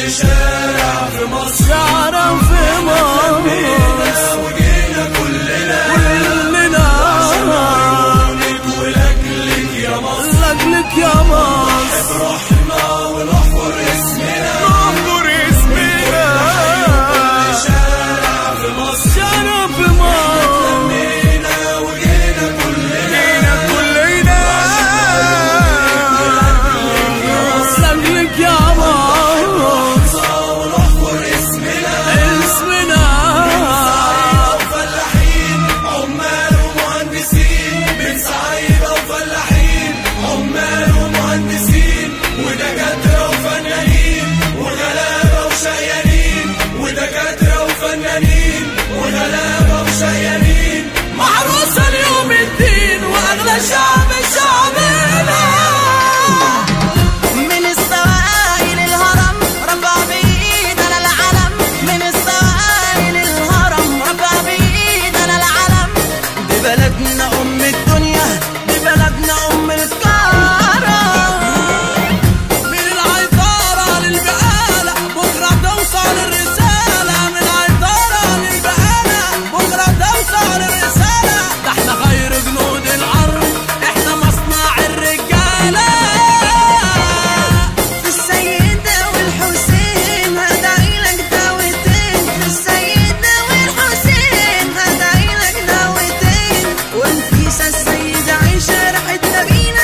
كل شارع في مصر شعرا في مصر وجينا كلنا كلنا عيونك ولأجلك يا مصر لك يا مصر روحنا ونحفر اسمنا ننظر اسمنا شارع في مصر شعرا في مصر لمينا وجينا كلنا كلنا لك يا مصر ونحفر اسمنا اسمنا فلاحين عمال ومهندسين من صعيدة وفلاحين عمال ومهندسين ودكاترة وفنانين وغلابة وشقيانين ودكاترة وفنانين وغلابة وشقيانين محروسة اليوم الدين واغلى شعب شعبنا من السواقي للهرم رفع بإيدنا العلم من السواقي للهرم رفع بإيدنا العلم دي بلدنا أم الدنيا دي بلدنا أم الكرم من العطارة للبقالة بكرة توصل الرسالة من العطارة للبقالة بكرة توصل الرسالة ده احنا خير جنود الأرض احنا مصنع الرجالة السيدة والحسين هدعي لك دعوتين السيدة والحسين هدعي لك دعوتين ونفيسة السيدة عيشة راحت نبينا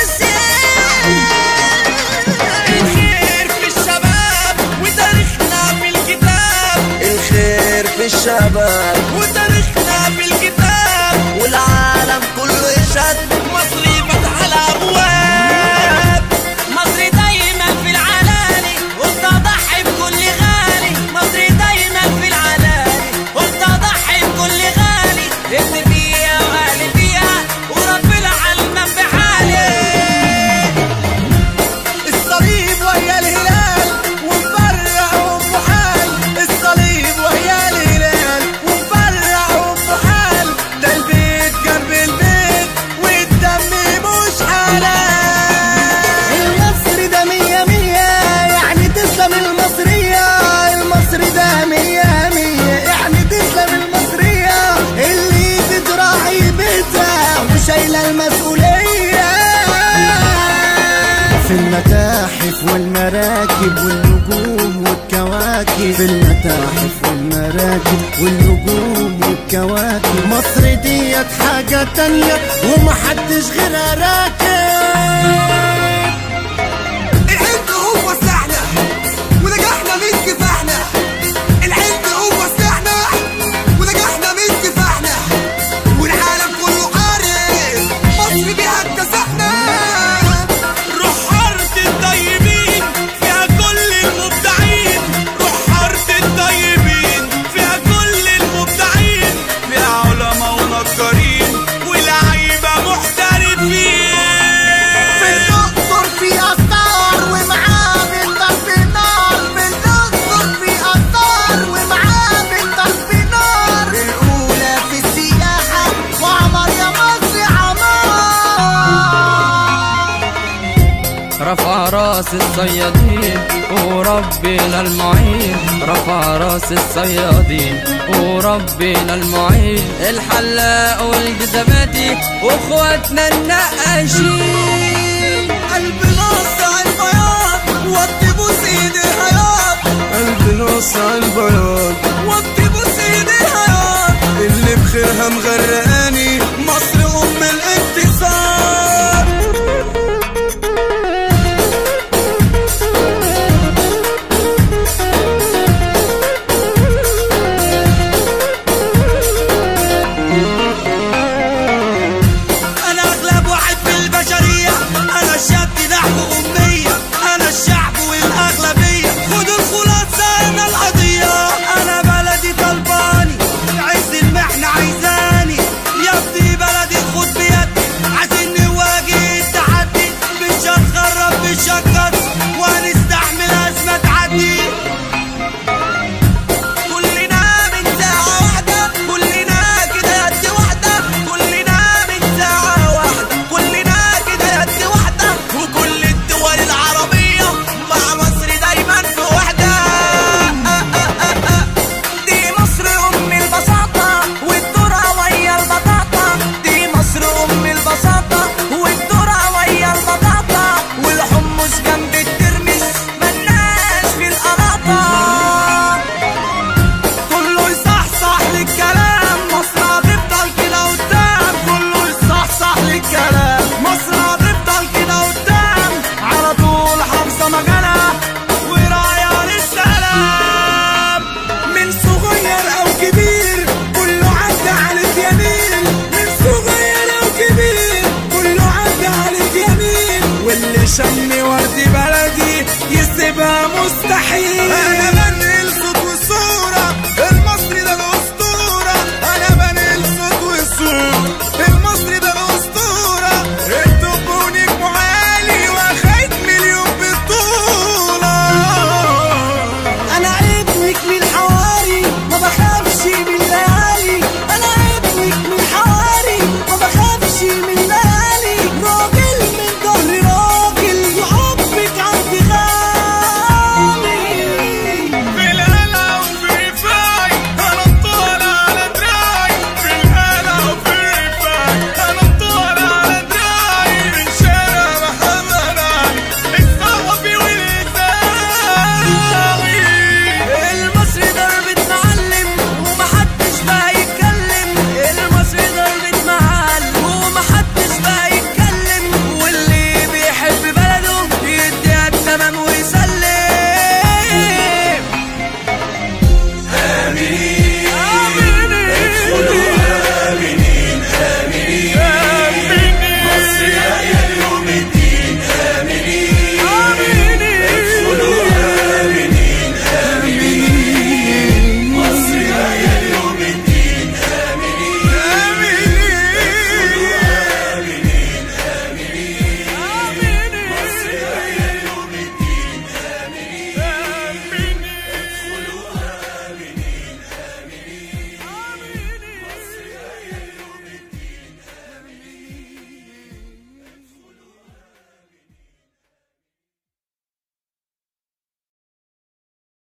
الزين الخير في الشباب وتاريخنا في الكتاب الخير في الشباب وتاريخنا في الكتاب والعالم كله يشهد مصري فتح الأبواب مصر دايما في العلالي قلت اضحي بكل غالي مصر دايما في العلالي قلت اضحي بكل غالي ابن فيها وغالي فيها ورب العالم بحالي الصليب وهي الهلال ومفرع ام حال الصليب وهي الهلال ومفرع ام حال ده البيت جنب البيت والدم مش حلال المصري ده مية مية يعني تسلم المصرية المصري ده مية مية يعني تسلم المصرية اللي بتراعي بيتها وشايلة المسؤولية في المتاحف والمراكب والنجوم والكواكب في المتاحف والمراكب والنجوم والكواكب مصر ديت حاجة تانية ومحدش غيرها راكب العند هو سلاحنا ونجحنا من كفاحنا العند هو سلاحنا ونجحنا من كفاحنا والعالم كله عارف مصر بيها اكتسحنا روح أرض الطيبين فيها كل المبدعين روح أرض الطيبين فيها كل المبدعين فيها علماء ونجارين ولاعيبة محترفين في الأقصر في آثار ومعابد ضرب نار في الأقصر في آثار ومعابد ضرب نار الأولى في السياحة وعمر يا مصر عمار رفع راس الصيادين وربنا المعين رفع راس الصيادين وربنا المعين الحلاق والجزماتي واخواتنا النقاشين قلب نص البياض وطي بوس ايد الحياة قلب نص عالبياض وطي بوس ايد الحياة اللي بخيرها مغرقاه